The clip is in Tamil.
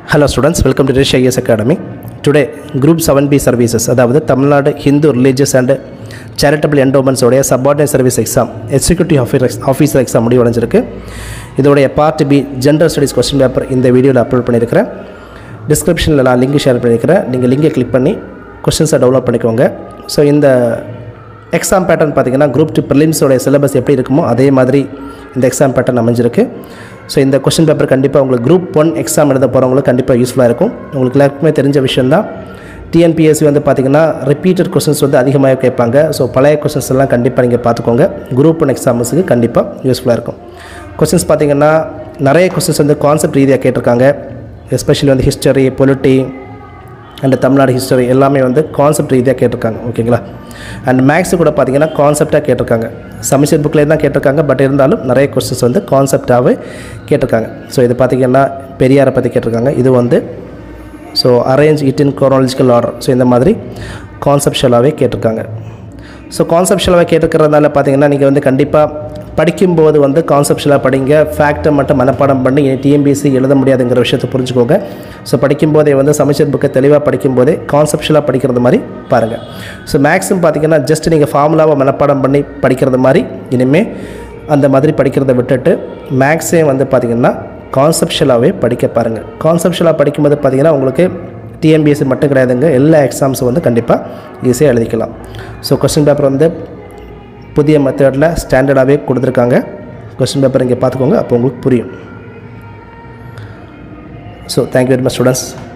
hello students welcome to race IAS academy today group seven B services அதாவது Tamil Nadu Hindu religious and charitable என்டோமெண்ட்ஸோடைய subordinate service exam executive office officer exam முடிவடைஞ்சிருக்கு இதோடைய part B general studies question paper இந்த வீடியோவில் அப்லோட் பண்ணியிருக்கிறேன் டிஸ்கிரிப்ஷனில் நான் லிங்க் ஷேர் பண்ணியிருக்கிறேன் நீங்கள் லிங்கை கிளிக் பண்ணி கொஸ்டின்ஸை டவுன்லோட் பண்ணிக்கோங்க ஸோ இந்த எக்ஸாம் பேட்டர்ன் பார்த்தீங்கன்னா குரூப் டூ ப்ரிலிம்ஸோடைய சிலபஸ் எப்படி இருக்குமோ அதே மாதிரி இந்த எக்ஸாம் பேட்டர்ன் அமைஞ்சிருக்கு ஸோ இந்த கொஸ்டின் பேப்பர் கண்டிப்பாக உங்களுக்கு குரூப் ஒன் எக்ஸாம் எழுத போகிறவங்களுக்கு கண்டிப்பாக யூஸ்ஃபுல்லாக இருக்கும் உங்களுக்கு எல்லாருக்குமே தெரிஞ்ச விஷயந்தான் டிஎன்பிஎஸ்சி வந்து பார்த்திங்கன்னா ரிப்பீட்டட் கொஸ்டின்ஸ் வந்து அதிகமாக கேட்பாங்க ஸோ பழைய கொஸ்டின்ஸ் எல்லாம் கண்டிப்பாக நீங்கள் பார்த்துக்கோங்க குரூப் ஒன் எக்ஸாம்ஸுக்கு கண்டிப்பாக யூஸ்ஃபுல்லாக இருக்கும் கொஸ்டின்ஸ் பார்த்திங்கன்னா நிறைய கொஸ்டின்ஸ் வந்து கான்செப்ட் ரீதியாக கேட்டிருக்காங்க எஸ்பெஷலி வந்து history polity and Tamil Nadu history எல்லாமே வந்து கான்செப்ட் ரீதியாக கேட்டிருக்காங்க ஓகேங்களா அண்ட் மேக்ஸு கூட பார்த்தீங்கன்னா கான்செப்டாக கேட்டிருக்காங்க சமிஷன் புக்கில் தான் கேட்டிருக்காங்க பட் இருந்தாலும் நிறைய கொஸ்டின்ஸ் வந்து கான்செப்டாகவே கேட்டிருக்காங்க ஸோ இது பார்த்திங்கன்னா பெரியாரை பற்றி கேட்டிருக்காங்க இது வந்து so arrange it in chronological order so இந்த மாதிரி கான்செப்ஷுவலாகவே கேட்டிருக்காங்க ஸோ கான்செப்ஷுவலாக கேட்டுக்கிறதுனால பார்த்தீங்கன்னா நீங்கள் வந்து கண்டிப்பாக படிக்கும்போது வந்து கான்செப்ஷுவலாக படிங்க ஃபேக்டை மட்டும் மனப்பாடம் பண்ணி டிஎம்பிசி எழுத முடியாதுங்கிற விஷயத்தை புரிஞ்சுக்கோங்க ஸோ படிக்கும்போதே வந்து சமைச்சர் புக்கை தெளிவாக படிக்கும்போதே கான்செப்ஷுவலாக படிக்கிறது மாதிரி பாருங்கள் ஸோ மேக்ஸிமம் பார்த்தீங்கன்னா ஜஸ்ட் நீங்கள் ஃபார்முலாவை மனப்பாடம் பண்ணி படிக்கிறது மாதிரி இனிமேல் அந்த மாதிரி படிக்கிறத விட்டுட்டு மேக்ஸையும் வந்து பார்த்திங்கன்னா கான்செப்ஷுவலாகவே படிக்க பாருங்கள் கான்செப்ஷுவலாக படிக்கும்போது பார்த்திங்கன்னா உங்களுக்கு டிஎம்பிஎஸ்சி மட்டும் கிடையாதுங்க எல்லா எக்ஸாம்ஸும் வந்து கண்டிப்பாக ஈஸியாக எழுதிக்கலாம் ஸோ கொஸ்டின் பேப்பர் வந்து புதிய மெத்தடில் ஸ்டாண்டர்டாகவே கொடுத்துருக்காங்க கொஸ்டின் பேப்பர் இங்கே பார்த்துக்கோங்க அப்போ உங்களுக்கு புரியும் so thank you very much students